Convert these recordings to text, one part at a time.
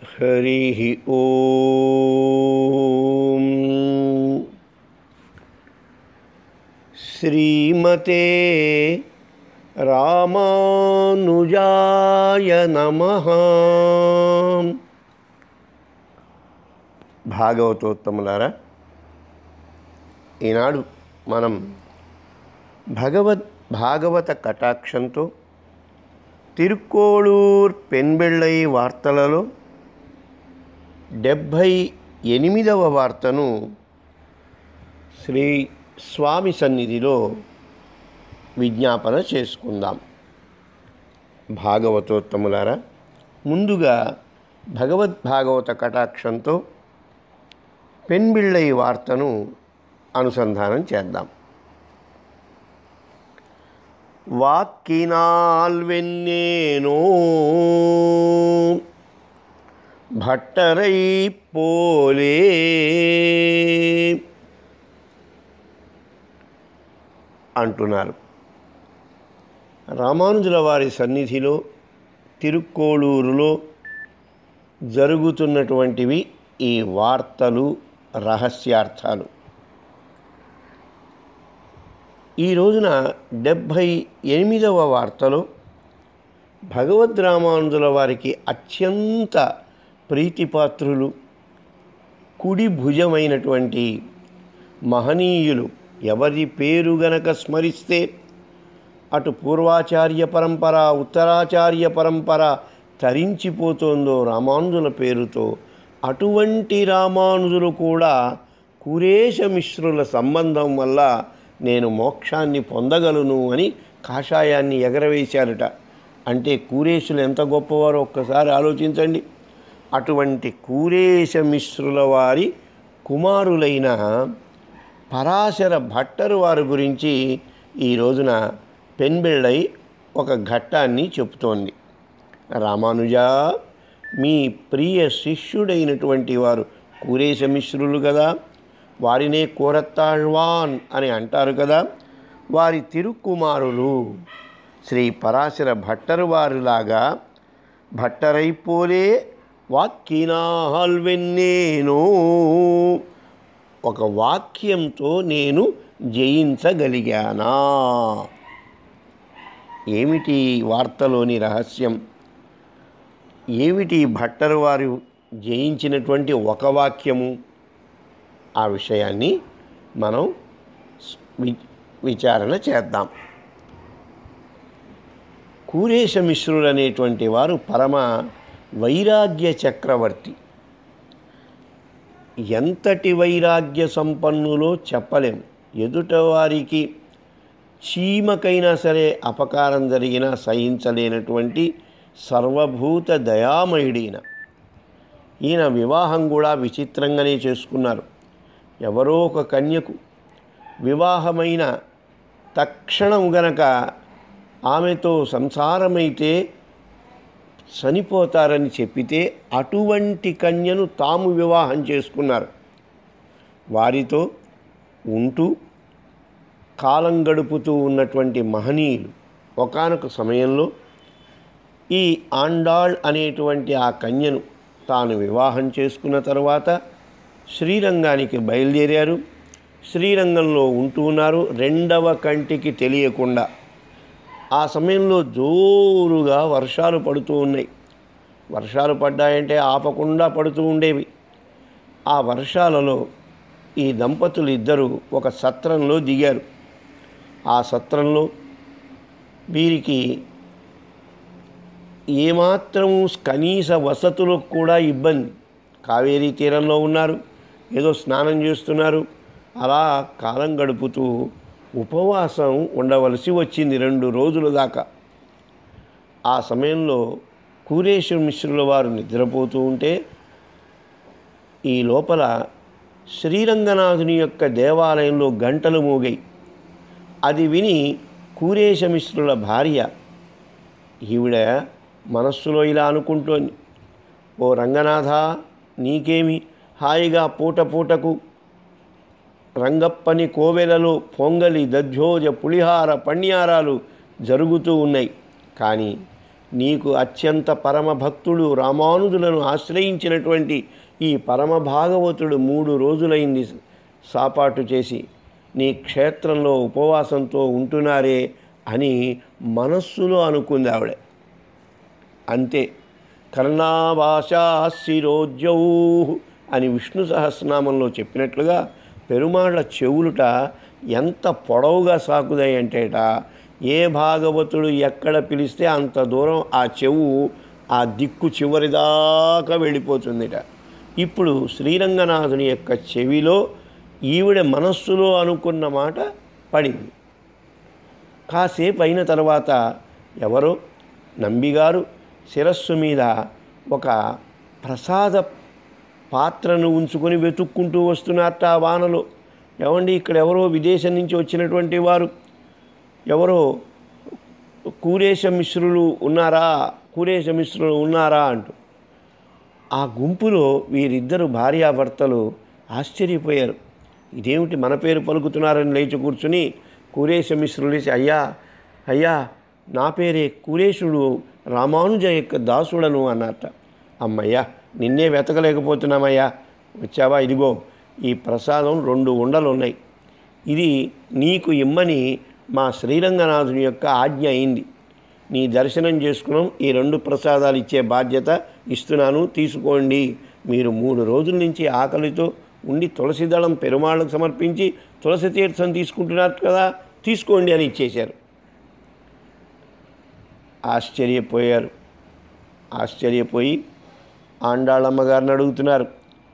हरिः ॐ श्रीमते రామానుజాయ నమ భాగవతోత్తములారా ఈనాడు మనం భగవద్ భాగవత కటాక్షంతో తిరుక్కోళూర్ పెన్బెళ్ళై వార్తలలో డెబ్భై ఎనిమిదవ వార్తను శ్రీ స్వామి సన్నిధిలో విజ్ఞాపన చేసుకుందాం భాగవతోత్తములారా ముందుగా భగవద్భాగవత కటాక్షంతో పెన్బిళ్ళై వార్తను అనుసంధానం చేద్దాం వాక్కినాల్ వెన్నేనో భట్టరై పోలే అంటున్నారు రామానుజుల వారి సన్నిధిలో తిరుక్కోళూరులో జరుగుతున్నటువంటివి ఈ వార్తలు రహస్యార్థాలు ఈ రోజున డెబ్భై ఎనిమిదవ వార్తలో భగవద్ రామానుజుల వారికి అత్యంత ప్రీతిపాత్రులు కుడి భుజమైనటువంటి మహనీయులు ఎవరి పేరు గనక స్మరిస్తే అటు పూర్వాచార్య పరంపర ఉత్తరాచార్య పరంపర తరించిపోతోందో రామానుజుల పేరుతో అటువంటి రామానుజులు కూడా కురేశ మిశ్రుల సంబంధం వల్ల నేను మోక్షాన్ని పొందగలను అని కాషాయాన్ని ఎగరవేశారట అంటే కూరేశులు ఎంత గొప్పవారో ఒక్కసారి ఆలోచించండి అటువంటి కూరేశ మిశ్రుల వారి కుమారులైన పరాశర భట్టరు వారి గురించి ఈ రోజున పెన్బిళ్ళై ఒక ఘట్టాన్ని చెబుతోంది రామానుజ మీ ప్రియ శిష్యుడైనటువంటి వారు కూరేశ మిశ్రులు కదా వారినే కోరత్తాళ్వాన్ అని అంటారు కదా వారి తిరుకుమారులు శ్రీ పరాశర భట్టరు వారిలాగా భట్టరైపోలే వాక్కినాల్వెన్నేనో ఒక వాక్యంతో నేను జయించగలిగానా ఏమిటి వార్తలోని రహస్యం ఏమిటి భట్టరు వారు జయించినటువంటి ఒక వాక్యము ఆ విషయాన్ని మనం వి- విచారణ చేద్దాం కూరేశ మిశ్రుడు అనేటువంటి వారు పరమ వైరాగ్య చక్రవర్తి ఎంతటి వైరాగ్య సంపన్నులో చెప్పలేం ఎదుటవారికి చీమకైనా సరే అపకారం జరిగినా సహించలేనటువంటి సర్వభూత దయామయుడైన ఈయన వివాహం కూడా విచిత్రంగానే చేసుకున్నారు ఎవరో ఒక కన్యకు వివాహమైన తక్షణం గనక ఆమెతో సంసారమైతే చనిపోతారని చెప్పితే అటువంటి కన్యను తాము వివాహం చేసుకున్నారు వారితో ఉంటూ కాలం గడుపుతూ ఉన్నటువంటి మహనీయులు ఒకానొక సమయంలో ఈ ఆండాళ్ అనేటువంటి ఆ కన్యను తాను వివాహం చేసుకున్న తర్వాత శ్రీరంగానికి బయలుదేరారు శ్రీరంగంలో ఉంటూ ఉన్నారు రెండవ కంటికి తెలియకుండా ఆ సమయంలో జోరుగా వర్షాలు పడుతూ ఉన్నాయి వర్షాలు పడ్డాయంటే ఆపకుండా పడుతూ ఉండేవి ఆ వర్షాలలో ఈ దంపతులు ఇద్దరు ఒక సత్రంలో దిగారు ఆ సత్రంలో వీరికి ఏమాత్రము కనీస వసతులకు కూడా ఇబ్బంది కావేరీ తీరంలో ఉన్నారు ఏదో స్నానం చేస్తున్నారు అలా కాలం గడుపుతూ ఉపవాసం ఉండవలసి వచ్చింది రెండు రోజుల దాకా ఆ సమయంలో కూరేశ్వర మిశ్రుల వారు నిద్రపోతూ ఉంటే ఈ లోపల శ్రీరంగనాథుని యొక్క దేవాలయంలో గంటలు మోగాయి అది విని కూరేశమిశ్రుల భార్య ఈవిడ మనస్సులో ఇలా అనుకుంటోంది ఓ రంగనాథ నీకేమి హాయిగా పూట పూటకు రంగప్పని కోవెలలో పొంగలి దధ్యోజ పులిహార పణ్యారాలు జరుగుతూ ఉన్నాయి కానీ నీకు అత్యంత పరమ భక్తుడు రామానుజులను ఆశ్రయించినటువంటి ఈ పరమ భాగవతుడు మూడు రోజులైంది సాపాటు చేసి నీ క్షేత్రంలో ఉపవాసంతో ఉంటున్నారే అని మనస్సులో అనుకుంది ఆవిడ అంతే కర్ణాభాషాశిరోజ్యౌ అని విష్ణు సహస్రనామంలో చెప్పినట్లుగా పెరుమాళ్ళ చెవులుట ఎంత పొడవుగా సాకుదాయి అంటేట ఏ భాగవతుడు ఎక్కడ పిలిస్తే అంత దూరం ఆ చెవు ఆ దిక్కు చివరిదాకా వెళ్ళిపోతుందిట ఇప్పుడు శ్రీరంగనాథుని యొక్క చెవిలో ఈవిడ మనస్సులో అనుకున్న మాట పడింది కాసేపు అయిన తర్వాత ఎవరో నంబిగారు శిరస్సు మీద ఒక ప్రసాద పాత్రను ఉంచుకొని వెతుక్కుంటూ వస్తున్నారట ఆ వానలో ఏమండి ఇక్కడ ఎవరో విదేశం నుంచి వచ్చినటువంటి వారు ఎవరో కూరేశ మిశ్రులు ఉన్నారా కూరేశ మిశ్రులు ఉన్నారా అంటూ ఆ గుంపులో వీరిద్దరు భార్యాభర్తలు ఆశ్చర్యపోయారు ఇదేమిటి మన పేరు పలుకుతున్నారని లేచి కూర్చుని కూరేశ మిశ్రులేసి అయ్యా అయ్యా నా పేరే కూరేశుడు రామానుజ యొక్క దాసుడను అన్నట్ట అమ్మయ్యా నిన్నే వెతకలేకపోతున్నామయ్యా వచ్చావా ఇదిగో ఈ ప్రసాదం రెండు ఉండలు ఉన్నాయి ఇది నీకు ఇమ్మని మా శ్రీరంగనాథుని యొక్క ఆజ్ఞ అయింది నీ దర్శనం చేసుకున్నాం ఈ రెండు ప్రసాదాలు ఇచ్చే బాధ్యత ఇస్తున్నాను తీసుకోండి మీరు మూడు రోజుల నుంచి ఆకలితో ఉండి తులసి దళం పెరుమాళ్ళకు సమర్పించి తులసి తీర్థం తీసుకుంటున్నారు కదా తీసుకోండి అని ఇచ్చేశారు ఆశ్చర్యపోయారు ఆశ్చర్యపోయి ఆండాళ్ళమ్మ గారిని అడుగుతున్నారు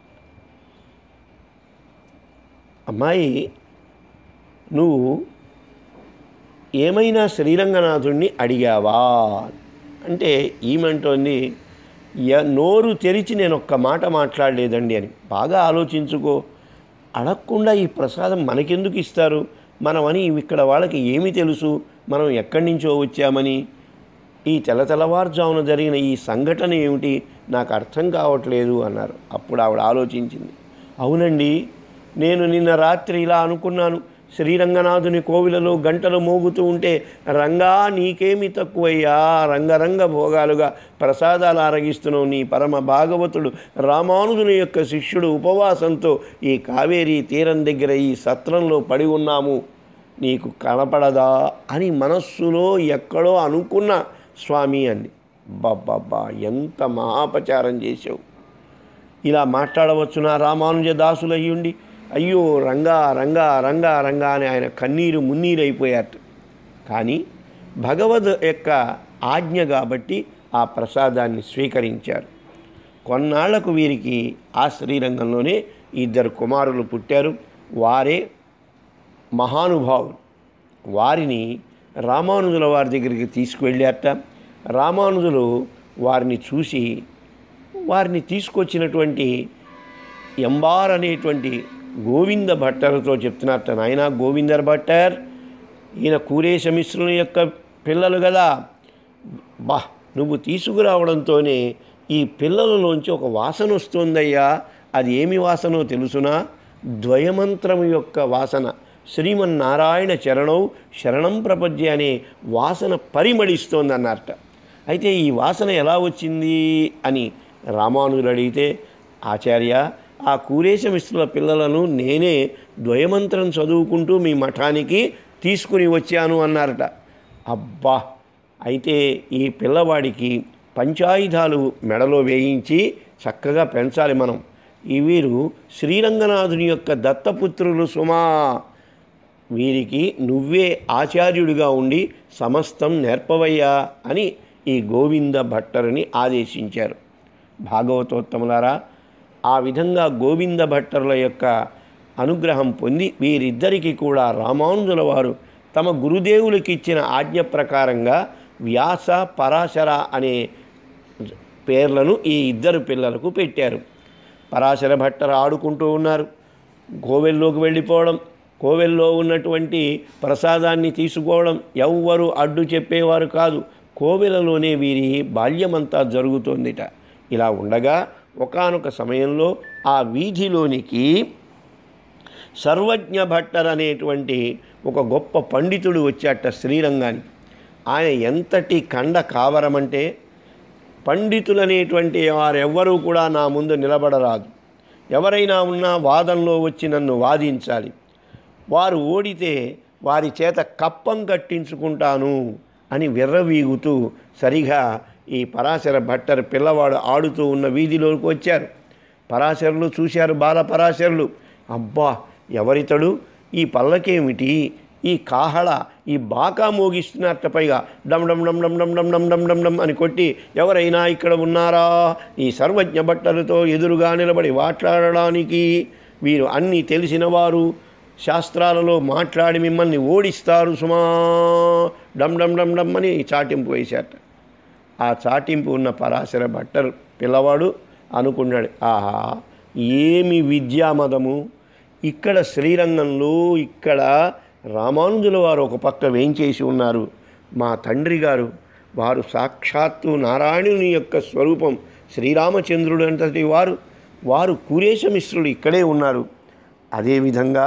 అమ్మాయి నువ్వు ఏమైనా శ్రీరంగనాథుణ్ణి అడిగావా అంటే ఈమెంటోంది "య- నోరు తెరిచి నేను ఒక్క మాట మాట్లాడలేదండి అని బాగా ఆలోచించుకో అడగకుండా ఈ ప్రసాదం మనకెందుకు ఇస్తారు మనమని ఇక్కడ వాళ్ళకి ఏమి తెలుసు మనం ఎక్కడి నుంచో వచ్చామని ఈ తెల్ల తెల్లవారుజామున జరిగిన ఈ సంఘటన ఏమిటి నాకు అర్థం కావట్లేదు అన్నారు అప్పుడు ఆవిడ ఆలోచించింది అవునండి నేను నిన్న రాత్రి ఇలా అనుకున్నాను శ్రీరంగనాథుని కోవిలలో గంటలు మోగుతూ ఉంటే రంగా నీకేమి తక్కువయ్యా రంగరంగ భోగాలుగా ప్రసాదాలు ఆరగిస్తున్నావు నీ పరమ భాగవతుడు రామానుజుని యొక్క శిష్యుడు ఉపవాసంతో ఈ కావేరీ తీరం దగ్గర ఈ సత్రంలో పడి ఉన్నాము నీకు కనపడదా అని మనస్సులో ఎక్కడో అనుకున్న స్వామి అంది బాబ్బా ఎంత మహాపచారం చేసావు ఇలా మాట్లాడవచ్చునా రామానుజ దాసులు అయ్యుండి అయ్యో రంగా రంగా రంగా రంగా అని ఆయన కన్నీరు మున్నీరు అయిపోయారు కానీ భగవద్ యొక్క ఆజ్ఞ కాబట్టి ఆ ప్రసాదాన్ని స్వీకరించారు కొన్నాళ్లకు వీరికి ఆ శ్రీరంగంలోనే ఇద్దరు కుమారులు పుట్టారు వారే మహానుభావులు వారిని రామానుజుల వారి దగ్గరికి తీసుకువెళ్ళారట రామానుజులు వారిని చూసి వారిని తీసుకొచ్చినటువంటి ఎంబార్ అనేటువంటి గోవింద భట్టర్తో చెప్తున్నట్ట నాయన గోవిందర్ భట్టర్ ఈయన కూరేశ మిశ్రుని యొక్క పిల్లలు కదా బా నువ్వు తీసుకురావడంతోనే ఈ పిల్లలలోంచి ఒక వాసన వస్తుందయ్యా అది ఏమి వాసనో తెలుసునా ద్వయమంత్రం యొక్క వాసన శ్రీమన్నారాయణ చరణం శరణం ప్రపద్య అనే వాసన పరిమళిస్తోంది అన్నట్ట అయితే ఈ వాసన ఎలా వచ్చింది అని రామానుజులు అడిగితే ఆచార్య ఆ కూరేశ మిశ్రుల పిల్లలను నేనే ద్వయమంత్రం చదువుకుంటూ మీ మఠానికి తీసుకుని వచ్చాను అన్నారట అబ్బా అయితే ఈ పిల్లవాడికి పంచాయుధాలు మెడలో వేయించి చక్కగా పెంచాలి మనం ఈ వీరు శ్రీరంగనాథుని యొక్క దత్తపుత్రులు సుమా వీరికి నువ్వే ఆచార్యుడిగా ఉండి సమస్తం నేర్పవయ్యా అని ఈ గోవింద భట్టరుని ఆదేశించారు భాగవతోత్తములారా ఆ విధంగా గోవింద భట్టరుల యొక్క అనుగ్రహం పొంది వీరిద్దరికీ కూడా రామానుజుల వారు తమ గురుదేవులకి ఇచ్చిన ఆజ్ఞ ప్రకారంగా వ్యాస పరాశర అనే పేర్లను ఈ ఇద్దరు పిల్లలకు పెట్టారు పరాశర భట్టర్ ఆడుకుంటూ ఉన్నారు కోవెల్లోకి వెళ్ళిపోవడం కోవెల్లో ఉన్నటువంటి ప్రసాదాన్ని తీసుకోవడం ఎవ్వరు అడ్డు చెప్పేవారు కాదు కోవెలలోనే వీరి బాల్యమంతా జరుగుతోందిట ఇలా ఉండగా ఒకానొక సమయంలో ఆ వీధిలోనికి సర్వజ్ఞ భట్టర్ అనేటువంటి ఒక గొప్ప పండితుడు వచ్చాట శ్రీరంగానికి ఆయన ఎంతటి కండ కావరమంటే పండితులనేటువంటి వారెవ్వరూ కూడా నా ముందు నిలబడరాదు ఎవరైనా ఉన్నా వాదంలో వచ్చి నన్ను వాదించాలి వారు ఓడితే వారి చేత కప్పం కట్టించుకుంటాను అని విర్రవీగుతూ సరిగా ఈ పరాశర భట్టర్ పిల్లవాడు ఆడుతూ ఉన్న వీధిలోకి వచ్చారు పరాశరులు చూశారు బాల పరాశరులు అబ్బా ఎవరితడు ఈ పల్లకేమిటి ఈ కాహళ ఈ బాకా మోగిస్తున్నట్ట పైగా డమ్ డమ్ డమ్ డమ్ డమ్ డమ్ డమ్ డమ్ డమ్ డమ్ అని కొట్టి ఎవరైనా ఇక్కడ ఉన్నారా ఈ సర్వజ్ఞ బట్టలతో ఎదురుగా నిలబడి మాట్లాడడానికి వీరు అన్నీ తెలిసిన వారు శాస్త్రాలలో మాట్లాడి మిమ్మల్ని ఓడిస్తారు సుమా డమ్ డమ్ డమ్ డమ్ అని చాటింపు వేశారట ఆ చాటింపు ఉన్న పరాశర భట్టర్ పిల్లవాడు అనుకున్నాడు ఆహా ఏమి విద్యామదము ఇక్కడ శ్రీరంగంలో ఇక్కడ రామానుజుల వారు ఒక పక్క వేంచేసి ఉన్నారు మా తండ్రి గారు వారు సాక్షాత్తు నారాయణుని యొక్క స్వరూపం శ్రీరామచంద్రుడు అంతటి వారు వారు కురేశమిశ్రుడు ఇక్కడే ఉన్నారు అదేవిధంగా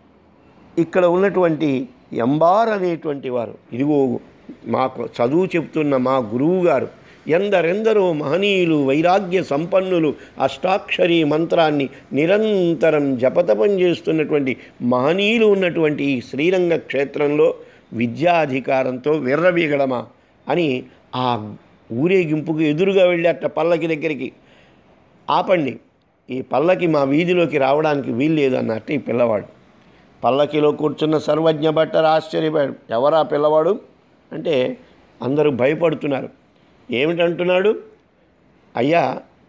ఇక్కడ ఉన్నటువంటి ఎంబార్ అనేటువంటి వారు ఇదిగో మాకు చదువు చెప్తున్న మా గురువు గారు ఎందరెందరో మహనీయులు వైరాగ్య సంపన్నులు అష్టాక్షరీ మంత్రాన్ని నిరంతరం జపతపం చేస్తున్నటువంటి మహనీయులు ఉన్నటువంటి ఈ శ్రీరంగ క్షేత్రంలో విద్యాధికారంతో విర్రవీగడమా అని ఆ ఊరేగింపుకు ఎదురుగా వెళ్ళేట పల్లకి దగ్గరికి ఆపండి ఈ పల్లకి మా వీధిలోకి రావడానికి వీల్లేదు అన్నట్టు ఈ పిల్లవాడు పల్లకిలో కూర్చున్న సర్వజ్ఞ భట్టర్ ఆశ్చర్యపోయాడు ఎవరా పిల్లవాడు అంటే అందరూ భయపడుతున్నారు ఏమిటంటున్నాడు అయ్యా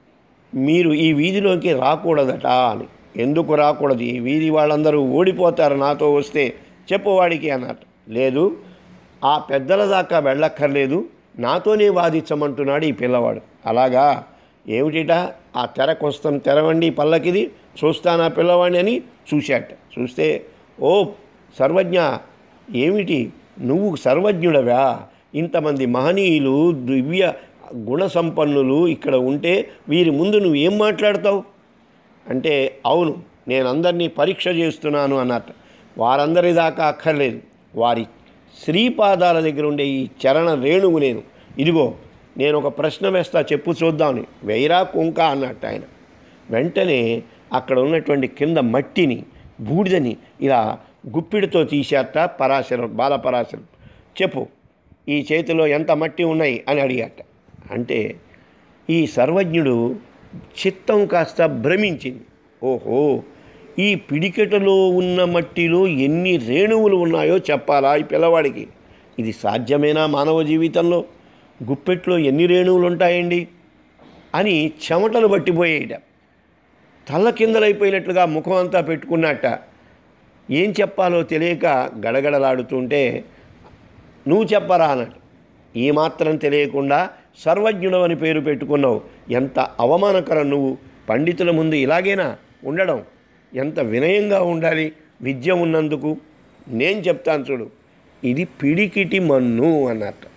మీరు ఈ వీధిలోకి రాకూడదట అని ఎందుకు రాకూడదు ఈ వీధి వాళ్ళందరూ ఓడిపోతారు నాతో వస్తే చెప్పు వాడికి అన్నట్టు లేదు ఆ పెద్దల దాకా వెళ్ళక్కర్లేదు నాతోనే వాదించమంటున్నాడు ఈ పిల్లవాడు అలాగా ఏమిటిట ఆ తెరకొస్తాం తెరవండి పల్లకిది చూస్తానా పిల్లవాడిని అని చూశాట చూస్తే ఓ సర్వజ్ఞ ఏమిటి నువ్వు సర్వజ్ఞుడవా ఇంతమంది మహనీయులు దివ్య గుణ సంపన్నులు ఇక్కడ ఉంటే వీరి ముందు నువ్వు ఏం మాట్లాడతావు అంటే అవును నేను అందరినీ పరీక్ష చేస్తున్నాను అన్నట్టు వారందరి దాకా అక్కర్లేదు వారి శ్రీపాదాల దగ్గర ఉండే ఈ చరణ రేణువు నేను ఇదిగో నేను ఒక ప్రశ్న వేస్తా చెప్పు చూద్దామని వెయ్యరా కుంక అన్నట్టు ఆయన వెంటనే అక్కడ ఉన్నటువంటి కింద మట్టిని బూడిదని ఇలా గుప్పిడితో తీసేట పరాశరం బాలపరాశరం చెప్పు ఈ చేతిలో ఎంత మట్టి ఉన్నాయి అని అడిగాట అంటే ఈ సర్వజ్ఞుడు చిత్తం కాస్త భ్రమించింది ఓహో ఈ పిడికెటలో ఉన్న మట్టిలో ఎన్ని రేణువులు ఉన్నాయో చెప్పాలా ఈ పిల్లవాడికి ఇది సాధ్యమేనా మానవ జీవితంలో గుప్పెట్లో ఎన్ని రేణువులు ఉంటాయండి అని చెమటలు పట్టిపోయేట తల్ల కిందలైపోయినట్లుగా ముఖం అంతా పెట్టుకున్నట్ట ఏం చెప్పాలో తెలియక గడగడలాడుతుంటే నువ్వు చెప్పరా అన్నట్టు ఈ మాత్రం తెలియకుండా సర్వజ్ఞుడు అని పేరు పెట్టుకున్నావు ఎంత అవమానకరం నువ్వు పండితుల ముందు ఇలాగేనా ఉండడం ఎంత వినయంగా ఉండాలి విద్య ఉన్నందుకు నేను చెప్తాను చూడు ఇది పిడికిటి మన్ను అన్నట్టు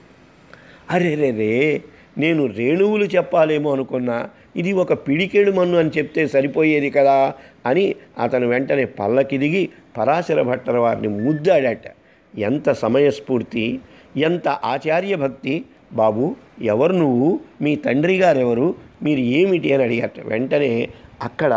అరే రే రే నేను రేణువులు చెప్పాలేమో అనుకున్నా ఇది ఒక పిడికేడు మన్ను అని చెప్తే సరిపోయేది కదా అని అతను వెంటనే పల్లకి దిగి పరాశర భట్టర్ వారిని ముద్దాడట ఎంత సమయస్ఫూర్తి ఎంత ఆచార్య భక్తి బాబు ఎవరు నువ్వు మీ తండ్రి గారు ఎవరు మీరు ఏమిటి అని అడిగట వెంటనే అక్కడ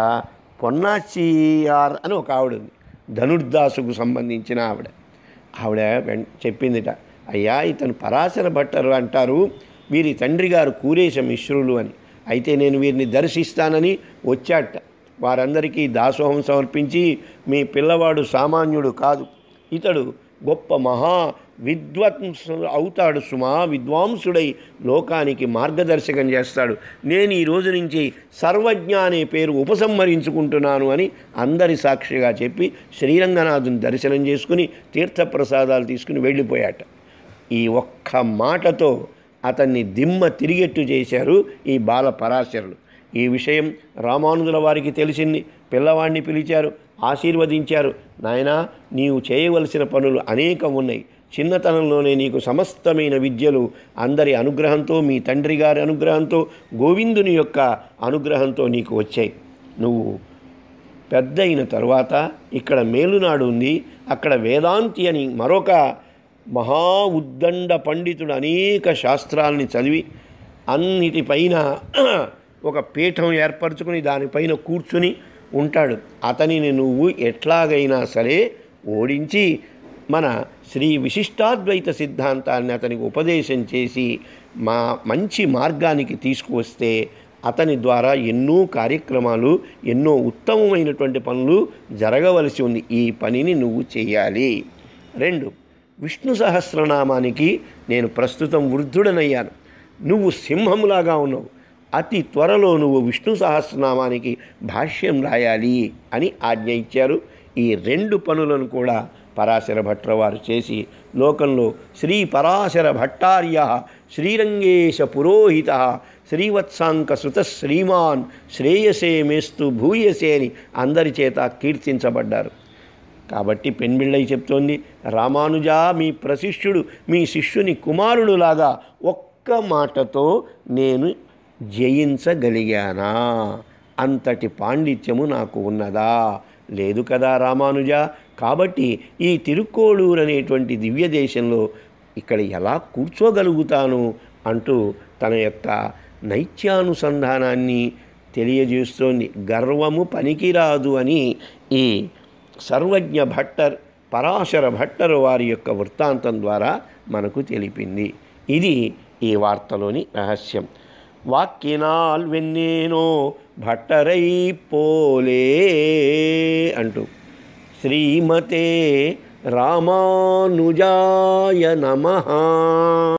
పొన్నాచియార్ అని ఒక ఆవిడ ఉంది ధనుర్దాసుకు సంబంధించిన ఆవిడ ఆవిడ వెం చెప్పిందిట అయ్యా ఇతను పరాశర భట్టరు అంటారు వీరి తండ్రి గారు కూరేశ మిశ్రులు అని అయితే నేను వీరిని దర్శిస్తానని వచ్చాట వారందరికీ దాసోహం సమర్పించి మీ పిల్లవాడు సామాన్యుడు కాదు ఇతడు గొప్ప మహా విద్వాంసు అవుతాడు సుమా విద్వాంసుడై లోకానికి మార్గదర్శకం చేస్తాడు నేను ఈ రోజు నుంచి సర్వజ్ఞ అనే పేరు ఉపసంహరించుకుంటున్నాను అని అందరి సాక్షిగా చెప్పి శ్రీరంగనాథుని దర్శనం చేసుకుని తీర్థప్రసాదాలు తీసుకుని వెళ్ళిపోయాట ఈ ఒక్క మాటతో అతన్ని దిమ్మ తిరిగెట్టు చేశారు ఈ బాల పరాశరులు ఈ విషయం రామానుజుల వారికి తెలిసింది పిల్లవాడిని పిలిచారు ఆశీర్వదించారు నాయనా నీవు చేయవలసిన పనులు అనేకం ఉన్నాయి చిన్నతనంలోనే నీకు సమస్తమైన విద్యలు అందరి అనుగ్రహంతో మీ తండ్రి గారి అనుగ్రహంతో గోవిందుని యొక్క అనుగ్రహంతో నీకు వచ్చాయి నువ్వు పెద్ద అయిన తర్వాత ఇక్కడ మేలునాడు ఉంది అక్కడ వేదాంతి అని మరొక మహా ఉద్దండ పండితుడు అనేక శాస్త్రాలని చదివి అన్నిటిపైన ఒక పీఠం ఏర్పరచుకుని దానిపైన కూర్చుని ఉంటాడు అతనిని నువ్వు ఎట్లాగైనా సరే ఓడించి మన శ్రీ విశిష్టాద్వైత సిద్ధాంతాన్ని అతనికి ఉపదేశం చేసి మా మంచి మార్గానికి తీసుకువస్తే అతని ద్వారా ఎన్నో కార్యక్రమాలు ఎన్నో ఉత్తమమైనటువంటి పనులు జరగవలసి ఉంది ఈ పనిని నువ్వు చేయాలి రెండు విష్ణు సహస్రనామానికి నేను ప్రస్తుతం వృద్ధుడనయ్యాను నువ్వు సింహములాగా ఉన్నావు అతి త్వరలో నువ్వు విష్ణు సహస్రనామానికి భాష్యం రాయాలి అని ఆజ్ఞ ఇచ్చారు ఈ రెండు పనులను కూడా పరాశర భట్ల వారు చేసి లోకంలో శ్రీ పరాశర భట్టార్య శ్రీరంగేశ పురోహిత శ్రీవత్సాంక సుత శ్రీమాన్ శ్రేయసే మేస్తు భూయసే అని అందరి చేత కీర్తించబడ్డారు కాబట్టి పెన్బిళ్ళై చెప్తోంది రామానుజా మీ ప్రశిష్యుడు మీ శిష్యుని కుమారుడులాగా ఒక్క మాటతో నేను జయించగలిగానా అంతటి పాండిత్యము నాకు ఉన్నదా లేదు కదా రామానుజ కాబట్టి ఈ తిరుక్కోడూరు అనేటువంటి దివ్య దేశంలో ఇక్కడ ఎలా కూర్చోగలుగుతాను అంటూ తన యొక్క నైత్యానుసంధానాన్ని తెలియజేస్తోంది గర్వము పనికిరాదు అని ఈ సర్వజ్ఞ భట్టర్ పరాశర భట్టర్ వారి యొక్క వృత్తాంతం ద్వారా మనకు తెలిపింది ఇది ఈ వార్తలోని రహస్యం వాక్కినాల్ వెన్నేనో భట్టరై పోలే అంటూ శ్రీమతే రామానుజాయ నమః